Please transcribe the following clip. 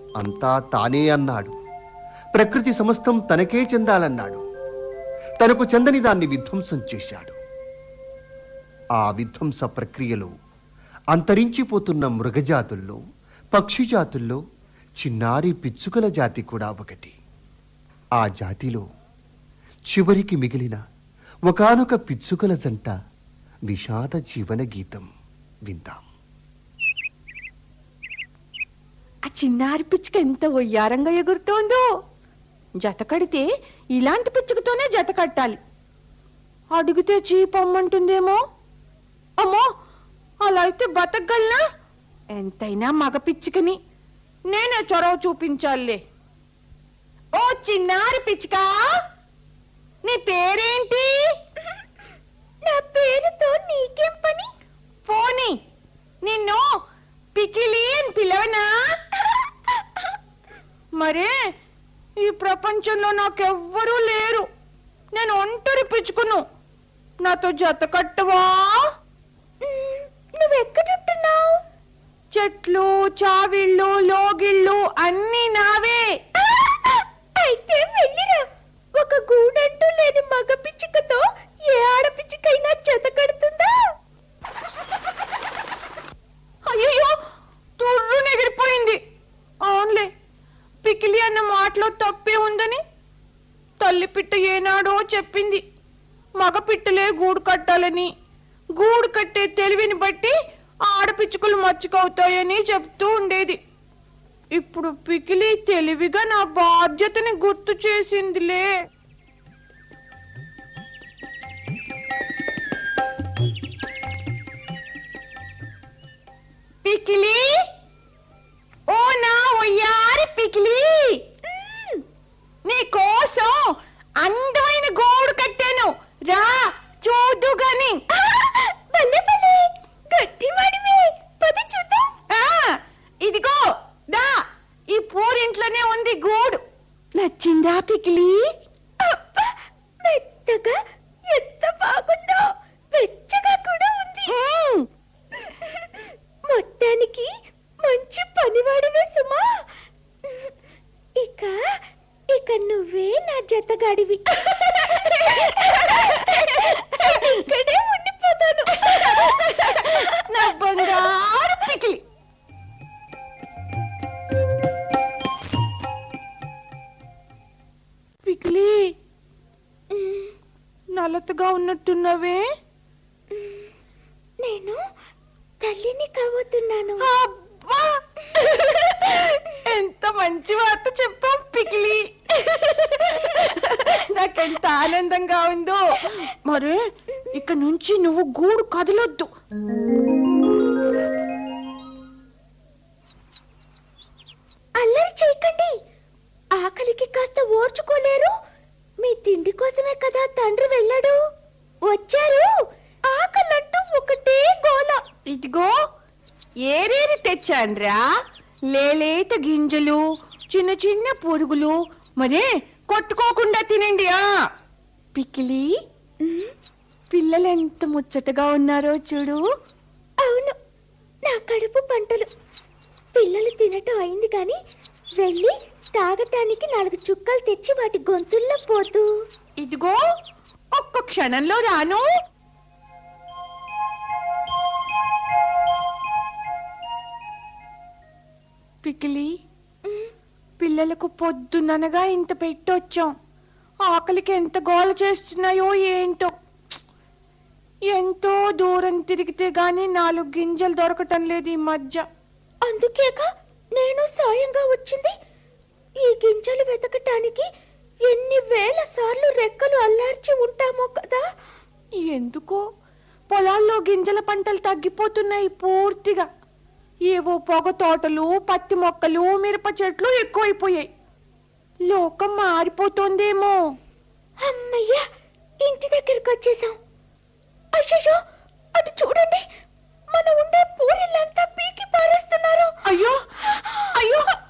అంతా తానే అన్నాడు ప్రకృతి సమస్తం తనకే చెందాలన్నాడు తనకు చెందని దాన్ని విధ్వంసం చేశాడు ఆ విధ్వంస ప్రక్రియలో అంతరించిపోతున్న మృగజాతుల్లో పక్షి జాతుల్లో చిన్నారి పిచ్చుకల జాతి కూడా ఒకటి ఆ జాతిలో చివరికి మిగిలిన ఒకానొక పిచ్చుకల జంట విషాద జీవన గీతం విందాం ఆ చిన్నారి పిచ్చుక ఎంత ఒయ్యారంగా ఎగురుతోందో జత కడితే ఇలాంటి పిచ్చుకతోనే జత కట్టాలి అడిగితే చీపమ్మంటుందేమో అమ్మో అలా అయితే బతకగలనా ఎంతైనా మగ పిచ్చుకని నేనే చొరవ చూపించాలే ఓ చిన్నారి పిచ్చుక నీ పేరేంటి నా పేరుతో నీకేం పని పోనీ నిన్ను పికిలి అని పిలవనా మరే ఈ ప్రపంచంలో నాకెవ్వరూ లేరు నేను ఒంటరి పిచ్చుకును నాతో జత కట్టవా నువ్వెక్కడుంటున్నావు చెట్లు చావిళ్ళు లోగిళ్ళు అన్నీ నావే అయితే వెళ్ళిరా ఒక గూడంటూ లేని మగ పిచ్చుకతో ఏ ఆడపిచ్చుకైనా జత కడుతుందా అయ్యో తుర్రు ఎగిరిపోయింది అవునులే పికిలి అన్న మాటలో తప్పే ఉందని తల్లి పిట్ట ఏనాడో చెప్పింది మగ పిట్టలే గూడు కట్టాలని గూడు కట్టే తెలివిని బట్టి ఆడపిచ్చుకలు మచ్చుకవుతాయని చెప్తూ ఉండేది ఇప్పుడు పికిలి తెలివిగా నా బాధ్యతని గుర్తు చేసిందిలే పికిలి ఓ నా ఒయ్యారి పికిలి నీ కోసం అందమైన గోడు కట్టాను రా చూదు గాని భలే భలే గట్టివాడివే పద చూద్దాం ఇదిగో దా ఈ పూరింట్లోనే ఉంది గూడు నచ్చిందా పికిలి మెత్తగా ఎంత బాగుందో వెచ్చగా కూడా ఉంది మొత్తానికి మంచి పనివాడివే సుమా ఇక ఇక నువ్వే నా జతగాడివి ఇక్కడే ఉండిపోతాను నా బంగారు పికిలి పికిలి నలతగా ఉన్నట్టున్నావే నేను తల్లిని కాబోతున్నాను అబ్బా ఎంత మంచి వార్త చెప్పావు పికిలి నాకెంత ఆనందంగా ఉందో మరి ఇక నుంచి నువ్వు గూడు కదలొద్దు అల్లరి చేయకండి ఆకలికి కాస్త ఓర్చుకోలేరు మీ తిండి కోసమే కదా తండ్రి వెళ్ళాడు వచ్చారు ఆకలంటూ ఒకటే గోల ఇదిగో ఏరేరి తెచ్చాన్రా లేలేత గింజలు చిన్న చిన్న పురుగులు మరే కొట్టుకోకుండా తినండి ఆ పికిలి పిల్లలు ఎంత ముచ్చటగా ఉన్నారో చూడు అవును నా కడుపు పంటలు పిల్లలు తినటం అయింది కానీ వెళ్ళి తాగటానికి నాలుగు చుక్కలు తెచ్చి వాటి గొంతుల్లో పోతూ ఇదిగో ఒక్క క్షణంలో రాను పికిలి పిల్లలకు పొద్దుననగా ఇంత పెట్టొచ్చాం ఆకలికి ఎంత గోల చేస్తున్నాయో ఏంటో ఎంతో దూరం తిరిగితే గాని నాలుగు గింజలు దొరకటం లేదు ఈ మధ్య అందుకేక నేను సాయంగా వచ్చింది ఈ గింజలు వెతకటానికి ఎన్ని వేల సార్లు రెక్కలు అల్లార్చి ఉంటామో కదా ఎందుకో పొలాల్లో గింజల పంటలు తగ్గిపోతున్నాయి పూర్తిగా ఏవో పొగ తోటలు పత్తి మొక్కలు మిరప చెట్లు ఎక్కువైపోయాయి లోకం మారిపోతోందేమో అమ్మయ్యా ఇంటి దగ్గరికి వచ్చేసాం అయ్యో అటు చూడండి మన ఉండే పూరిల్లంతా పీకి పారేస్తున్నారు అయ్యో అయ్యో